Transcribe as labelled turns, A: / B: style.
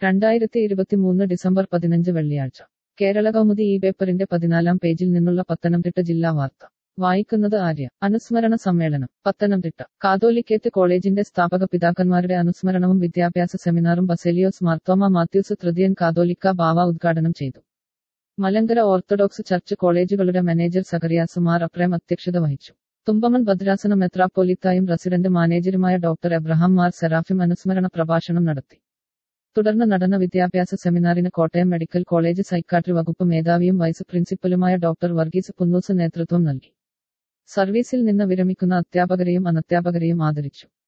A: രണ്ടായിരത്തി ഇരുപത്തിമൂന്ന് ഡിസംബർ പതിനഞ്ച് വെള്ളിയാഴ്ച കേരള കൗമുദി ഈ പേപ്പറിന്റെ പതിനാലാം പേജിൽ നിന്നുള്ള പത്തനംതിട്ട ജില്ലാ വാർത്ത വായിക്കുന്നത് ആര്യ അനുസ്മരണ സമ്മേളനം പത്തനംതിട്ട കാതോലിക്കേത്ത് കോളേജിന്റെ സ്ഥാപക പിതാക്കന്മാരുടെ അനുസ്മരണവും വിദ്യാഭ്യാസ സെമിനാറും ബസേലിയോസ് മാർത്തോമ മാത്യൂസ് തൃതീയൻ കാതോലിക്ക ബാവ ഉദ്ഘാടനം ചെയ്തു മലങ്കര ഓർത്തഡോക്സ് ചർച്ച് കോളേജുകളുടെ മാനേജർ സഖറിയാസ് മാർ അപ്രേം അധ്യക്ഷത വഹിച്ചു തുമ്പമൺ ഭദ്രാസന മെത്രാപ്പൊലിത്തായും റസിഡന്റ് മാനേജരുമായ ഡോക്ടർ എബ്രഹാം മാർ സെറാഫിം അനുസ്മരണ പ്രഭാഷണം നടത്തി തുടർന്ന് നടന്ന വിദ്യാഭ്യാസ സെമിനാറിന് കോട്ടയം മെഡിക്കൽ കോളേജ് സൈക്കാട്രി വകുപ്പ് മേധാവിയും വൈസ് പ്രിൻസിപ്പലുമായ ഡോക്ടർ വർഗീസ് പുന്നൂസ് നേതൃത്വം നൽകി സർവീസിൽ നിന്ന് വിരമിക്കുന്ന അധ്യാപകരെയും അനധ്യാപകരെയും ആദരിച്ചു